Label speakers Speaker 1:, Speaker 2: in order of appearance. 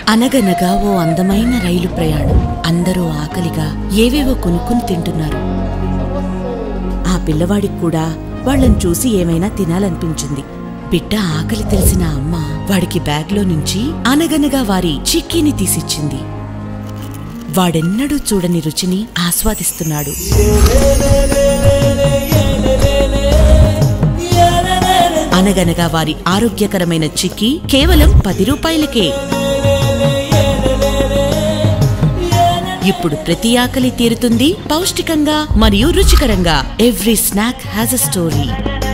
Speaker 1: అనగనగా ఓ అందమైన రైలు ప్రయాణం అందరూ ఆకలిగా ఏవేవో కొనుక్కుని తింటున్నారు ఆ పిల్లవాడికి కూడా వాళ్ళని చూసి ఏమైనా తినాలనిపించింది బిడ్డ ఆకలి తెలిసిన అమ్మ వాడికి బ్యాగ్లో నుంచి అనగనగా వారి చిక్కీని తీసిచ్చింది వాడెన్నడూ చూడని రుచిని ఆస్వాదిస్తున్నాడు అనగనగా వారి ఆరోగ్యకరమైన చిక్కీ కేవలం పది రూపాయలకే ఇప్పుడు ప్రతి ఆకలి తీరుతుంది పౌష్టికంగా మరియు రుచికరంగా every snack has a story